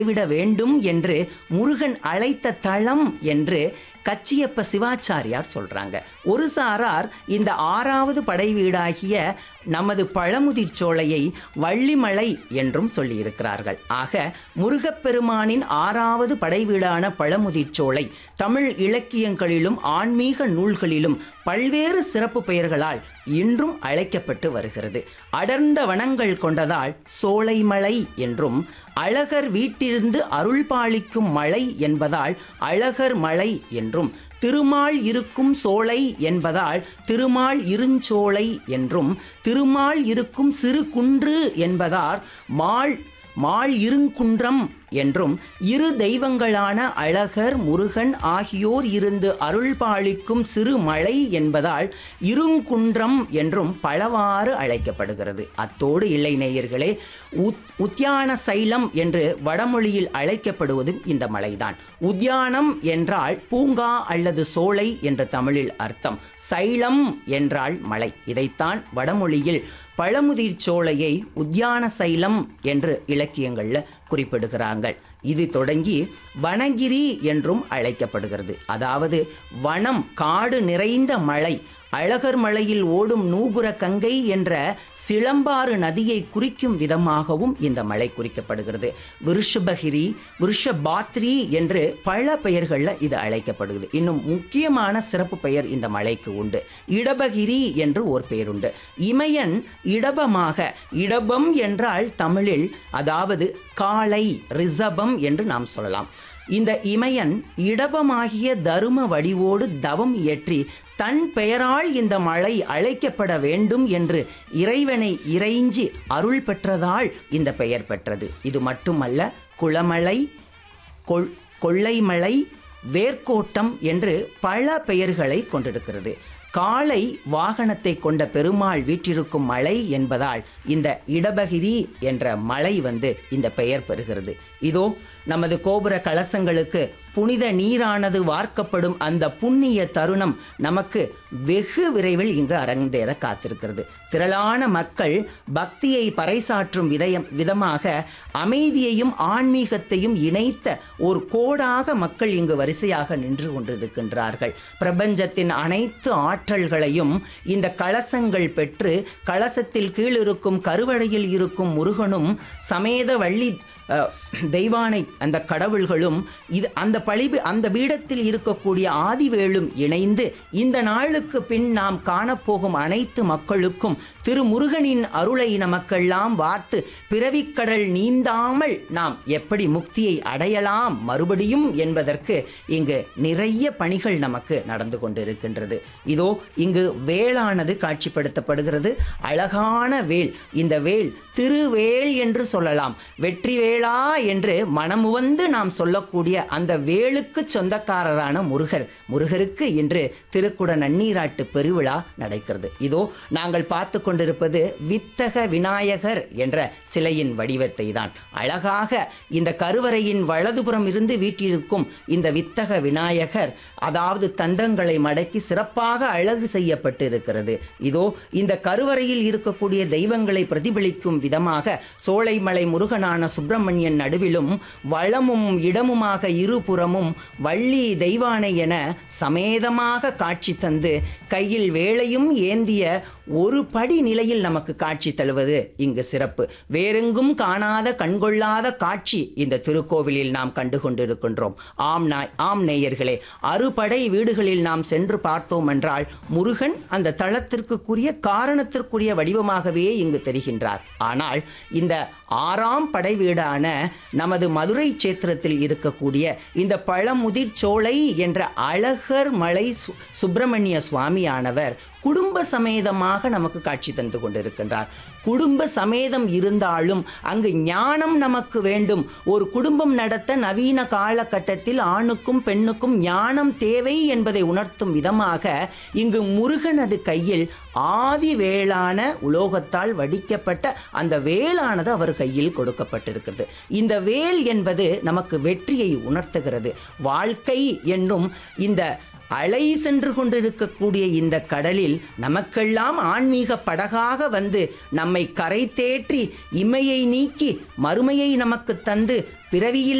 விட வேண்டும் என்று முருகன் அழைத்த தளம் என்று கச்சியப்ப சிவாச்சாரியார் சொல்றாங்க ஒரு சாரார் இந்த ஆறாவது படை வீடாகிய நமது பழமுதிர் சோலையை வள்ளிமலை என்றும் சொல்லியிருக்கிறார்கள் ஆக முருகப்பெருமானின் ஆறாவது படை வீடான பழமுதிர் சோலை தமிழ் இலக்கியங்களிலும் ஆன்மீக நூல்களிலும் பல்வேறு சிறப்பு பெயர்களால் இன்றும் அழைக்கப்பட்டு வருகிறது அடர்ந்த வனங்கள் கொண்டதால் சோலைமலை என்றும் அழகர் வீட்டிலிருந்து அருள் பாலிக்கும் மலை என்பதால் அழகர் மலை என்றும் திருமால் இருக்கும் சோலை என்பதால் திருமால் இருஞ்சோலை என்றும் திருமால் இருக்கும் சிறு குன்று என்பதால் மால் மால் இருங்குன்றம் என்றும் இரு தெய்வங்களான அழகர் முருகன் ஆகியோர் இருந்து அருள் பாலிக்கும் சிறு மலை என்பதால் இருங்குன்றம் என்றும் பலவாறு அழைக்கப்படுகிறது அத்தோடு இல்லை நேயர்களே உத் உத்தியான சைலம் என்று வடமொழியில் அழைக்கப்படுவதும் இந்த மலைதான் உத்தியானம் என்றால் பூங்கா அல்லது சோலை என்ற தமிழில் அர்த்தம் சைலம் என்றால் மலை இதைத்தான் வடமொழியில் பழமுதிர் சோலையை உத்தியான சைலம் என்று இலக்கியங்களில் குறிப்பிடுகிறார்கள் இது தொடங்கி வனகிரி என்றும் அழைக்கப்படுகிறது அதாவது வனம் காடு நிறைந்த மலை அழகர் மலையில் ஓடும் நூபுர கங்கை என்ற சிலம்பாறு நதியை குறிக்கும் விதமாகவும் இந்த மலை குறிக்கப்படுகிறது விருஷபகிரி விருஷபாத்ரி என்று பல பெயர்களில் இது அழைக்கப்படுகிறது இன்னும் முக்கியமான சிறப்பு பெயர் இந்த மலைக்கு உண்டு இடபகிரி என்று ஒரு பெயர் உண்டு இமயன் இடபமாக இடபம் என்றால் தமிழில் அதாவது காளை ரிசபம் என்று நாம் சொல்லலாம் இந்த இமயன் இடபமாகிய தரும வடிவோடு தவம் இயற்றி தன் பெயரால் இந்த மலை அழைக்கப்பட வேண்டும் என்று இறைவனை இறைஞ்சி அருள் பெற்றதால் இந்த பெயர் பெற்றது இது மட்டுமல்ல குளமலை கொள் கொள்ளைமலை வேர்க்கோட்டம் என்று பல பெயர்களை கொண்டிருக்கிறது காளை வாகனத்தை கொண்ட பெருமாள் வீற்றிருக்கும் மலை என்பதால் இந்த இடபகிரி என்ற மலை வந்து இந்த பெயர் பெறுகிறது இதோ நமது கோபுர கலசங்களுக்கு புனித நீரானது வார்க்கப்படும் அந்த புண்ணிய தருணம் நமக்கு வெகு விரைவில் இங்கு அரங்கேற காத்திருக்கிறது திரளான மக்கள் பக்தியை பறைசாற்றும் விதயம் விதமாக அமைதியையும் ஆன்மீகத்தையும் இணைத்த ஒரு கோடாக மக்கள் இங்கு வரிசையாக நின்று கொண்டிருக்கின்றார்கள் பிரபஞ்சத்தின் அனைத்து ஆற்றல்களையும் இந்த கலசங்கள் பெற்று கலசத்தில் கீழ் இருக்கும் கருவறையில் இருக்கும் முருகனும் சமேத வள்ளி அஹ், தெய்வானை அந்த கடவுள்களும் இது அந்த பழி அந்த பீடத்தில் இருக்கக்கூடிய ஆதிவேளும் இணைந்து இந்த நாளுக்கு பின் நாம் காணப்போகும் அனைத்து மக்களுக்கும் திருமுருகனின் அருளை நமக்கெல்லாம் வார்த்து பிறவிக்கடல் நீந்தாமல் நாம் எப்படி முக்தியை அடையலாம் மறுபடியும் என்பதற்கு இங்கு நிறைய பணிகள் நமக்கு நடந்து கொண்டிருக்கின்றது இதோ இங்கு வேளானது காட்சிப்படுத்தப்படுகிறது அழகான வேல் இந்த வேல் திருவேல் என்று சொல்லலாம் வெற்றி வேளா என்று மனமுவந்து நாம் சொல்லக்கூடிய அந்த வேலுக்கு சொந்தக்காரரான முருகர் முருகருக்கு இன்று திருக்குட நன்னீராட்டு பெருவிழா நடக்கிறது இதோ நாங்கள் பார்த்து கொண்டிருப்பது வித்தக விநாயகர் என்ற சிலையின் வடிவத்தை தான் அழகாக இந்த கருவறையின் வலதுபுறம் இருந்து வீட்டிற்கும் இந்த வித்தக விநாயகர் அதாவது தந்தங்களை மடக்கி சிறப்பாக அழகு செய்யப்பட்டு இருக்கிறது இதோ இந்த கருவறையில் இருக்கக்கூடிய தெய்வங்களை பிரதிபலிக்கும் விதமாக சோலைமலை முருகனான சுப்பிரமணியன் நடுவிலும் வளமும் இடமுமாக இருபுறமும் வள்ளி தெய்வானை என சமேதமாக காட்சி தந்து கையில் வேலையும் ஏந்திய ஒரு படி நிலையில் நமக்கு காட்சி தழுவது இங்கு சிறப்பு வேறெங்கும் காணாத கண்கொள்ளாத காட்சி இந்த திருக்கோவிலில் நாம் கண்டு கொண்டிருக்கின்றோம் ஆம் நாய் ஆம் நேயர்களே அறுபடை வீடுகளில் நாம் சென்று பார்த்தோம் என்றால் முருகன் அந்த தளத்திற்குரிய காரணத்திற்குரிய வடிவமாகவே இங்கு தெரிகின்றார் ஆனால் இந்த ஆறாம் படை வீடான நமது மதுரை சேத்திரத்தில் இருக்கக்கூடிய இந்த பழமுதிர் சோலை என்ற அழகர் மலை சு- சுப்பிரமணிய சுவாமியானவர் குடும்ப சமேதமாக நமக்கு காட்சி தந்து கொண்டிருக்கின்றார் குடும்ப சமேதம் இருந்தாலும் அங்கு ஞானம் நமக்கு வேண்டும் ஒரு குடும்பம் நடத்த நவீன காலகட்டத்தில் ஆணுக்கும் பெண்ணுக்கும் ஞானம் தேவை என்பதை உணர்த்தும் விதமாக இங்கு முருகனது கையில் ஆதி வேளான உலோகத்தால் வடிக்கப்பட்ட அந்த வேலானது அவர் கையில் கொடுக்கப்பட்டிருக்கிறது இந்த வேல் என்பது நமக்கு வெற்றியை உணர்த்துகிறது வாழ்க்கை என்னும் இந்த அலை சென்று கொண்டிருக்கக்கூடிய இந்த கடலில் நமக்கெல்லாம் ஆன்மீக படகாக வந்து நம்மை கரை தேற்றி இமையை நீக்கி மறுமையை நமக்கு தந்து பிறவியில்